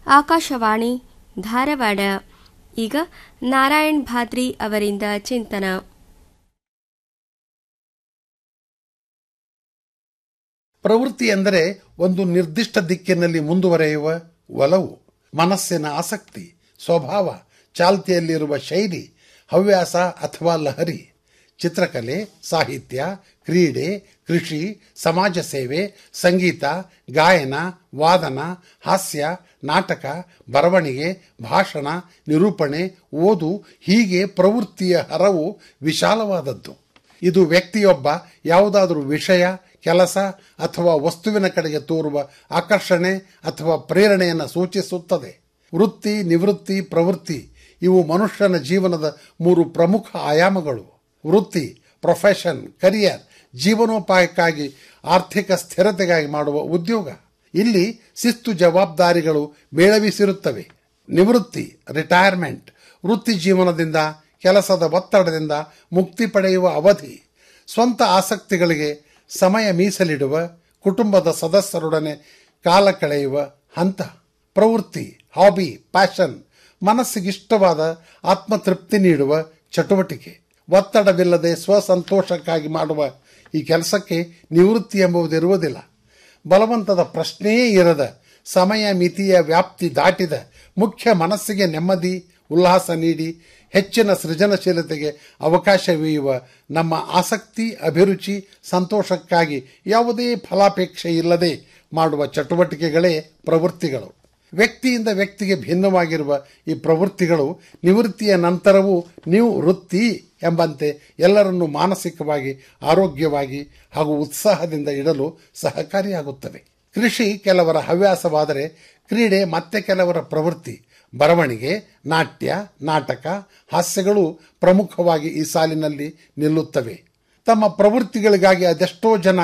ಆಕಾಶವಾಣಿ ಧಾರವಾಡ ಈಗ ನಾರಾಯಣ್ ಭಾದ್ರಿ ಅವರಿಂದ ಚಿಂತನ ಪ್ರವೃತ್ತಿ ಎಂದರೆ ಒಂದು ನಿರ್ದಿಷ್ಟ ದಿಕ್ಕಿನಲ್ಲಿ ಮುಂದುವರೆಯುವ ಒಲವು ಮನಸ್ಸಿನ ಆಸಕ್ತಿ ಸ್ವಭಾವ ಚಾಲ್ತಿಯಲ್ಲಿರುವ ಶೈಲಿ ಹವ್ಯಾಸ ಅಥವಾ ಲಹರಿ ಚಿತ್ರಕಲೆ ಸಾಹಿತ್ಯ ಕ್ರೀಡೆ ಕೃಷಿ ಸಮಾಜ ಸೇವೆ ಸಂಗೀತ ಗಾಯನ ವಾದನ ಹಾಸ್ಯ ನಾಟಕ ಬರವಣಿಗೆ ಭಾಷಣ ನಿರೂಪಣೆ ಓದು ಹೀಗೆ ಪ್ರವೃತ್ತಿಯ ಹರವು ವಿಶಾಲವಾದದ್ದು ಇದು ವ್ಯಕ್ತಿಯೊಬ್ಬ ಯಾವುದಾದರೂ ವಿಷಯ ಕೆಲಸ ಅಥವಾ ವಸ್ತುವಿನ ಕಡೆಗೆ ತೋರುವ ಆಕರ್ಷಣೆ ಅಥವಾ ಪ್ರೇರಣೆಯನ್ನು ಸೂಚಿಸುತ್ತದೆ ವೃತ್ತಿ ನಿವೃತ್ತಿ ಪ್ರವೃತ್ತಿ ಇವು ಮನುಷ್ಯನ ಜೀವನದ ಮೂರು ಪ್ರಮುಖ ಆಯಾಮಗಳು ವೃತ್ತಿ ಪ್ರೊಫೆಷನ್ ಕರಿಯರ್ ಜೀವನೋಪಾಯಕ್ಕಾಗಿ ಆರ್ಥಿಕ ಸ್ಥಿರತೆಗಾಗಿ ಮಾಡುವ ಉದ್ಯೋಗ ಇಲ್ಲಿ ಶಿಸ್ತು ಜವಾಬ್ದಾರಿಗಳು ಮೇಳವಿಸಿರುತ್ತವೆ ನಿವೃತ್ತಿ ರಿಟೈರ್ಮೆಂಟ್ ವೃತ್ತಿ ಜೀವನದಿಂದ ಕೆಲಸದ ಒತ್ತಡದಿಂದ ಮುಕ್ತಿ ಪಡೆಯುವ ಅವಧಿ ಸ್ವಂತ ಆಸಕ್ತಿಗಳಿಗೆ ಸಮಯ ಮೀಸಲಿಡುವ ಕುಟುಂಬದ ಸದಸ್ಯರೊಡನೆ ಕಾಲ ಕಳೆಯುವ ಹಂತ ಪ್ರವೃತ್ತಿ ಹಾಬಿ ಪ್ಯಾಷನ್ ಮನಸ್ಸಿಗಿಷ್ಟವಾದ ಆತ್ಮತೃಪ್ತಿ ನೀಡುವ ಚಟುವಟಿಕೆ ಒತ್ತಡವಿಲ್ಲದೆ ಸ್ವಸಂತೋಷಕ್ಕಾಗಿ ಮಾಡುವ ಈ ಕೆಲಸಕ್ಕೆ ನಿವೃತ್ತಿ ಎಂಬುದಿರುವುದಿಲ್ಲ ಬಲವಂತದ ಪ್ರಶ್ನೆಯೇ ಇರದ ಸಮಯ ಮಿತಿಯ ವ್ಯಾಪ್ತಿ ದಾಟಿದ ಮುಖ್ಯ ಮನಸ್ಸಿಗೆ ನೆಮ್ಮದಿ ಉಲ್ಲಾಸ ನೀಡಿ ಹೆಚ್ಚಿನ ಸೃಜನಶೀಲತೆಗೆ ಅವಕಾಶವೀಯುವ ನಮ್ಮ ಆಸಕ್ತಿ ಅಭಿರುಚಿ ಸಂತೋಷಕ್ಕಾಗಿ ಯಾವುದೇ ಫಲಾಪೇಕ್ಷೆ ಇಲ್ಲದೆ ಮಾಡುವ ಚಟುವಟಿಕೆಗಳೇ ಪ್ರವೃತ್ತಿಗಳು ವ್ಯಕ್ತಿಯಿಂದ ವ್ಯಕ್ತಿಗೆ ಭಿನ್ನವಾಗಿರುವ ಈ ಪ್ರವೃತ್ತಿಗಳು ನಿವೃತ್ತಿಯ ನಂತರವೂ ನೀವು ವೃತ್ತಿ ಎಂಬಂತೆ ಎಲ್ಲರನ್ನೂ ಮಾನಸಿಕವಾಗಿ ಆರೋಗ್ಯವಾಗಿ ಹಾಗೂ ಉತ್ಸಾಹದಿಂದ ಇಡಲು ಸಹಕಾರಿಯಾಗುತ್ತವೆ ಕೃಷಿ ಕೆಲವರ ಹವ್ಯಾಸವಾದರೆ ಕ್ರೀಡೆ ಮತ್ತೆ ಕೆಲವರ ಪ್ರವೃತ್ತಿ ಬರವಣಿಗೆ ನಾಟ್ಯ ನಾಟಕ ಹಾಸ್ಯಗಳು ಪ್ರಮುಖವಾಗಿ ಈ ಸಾಲಿನಲ್ಲಿ ನಿಲ್ಲುತ್ತವೆ ತಮ್ಮ ಪ್ರವೃತ್ತಿಗಳಿಗಾಗಿ ಅದೆಷ್ಟೋ ಜನ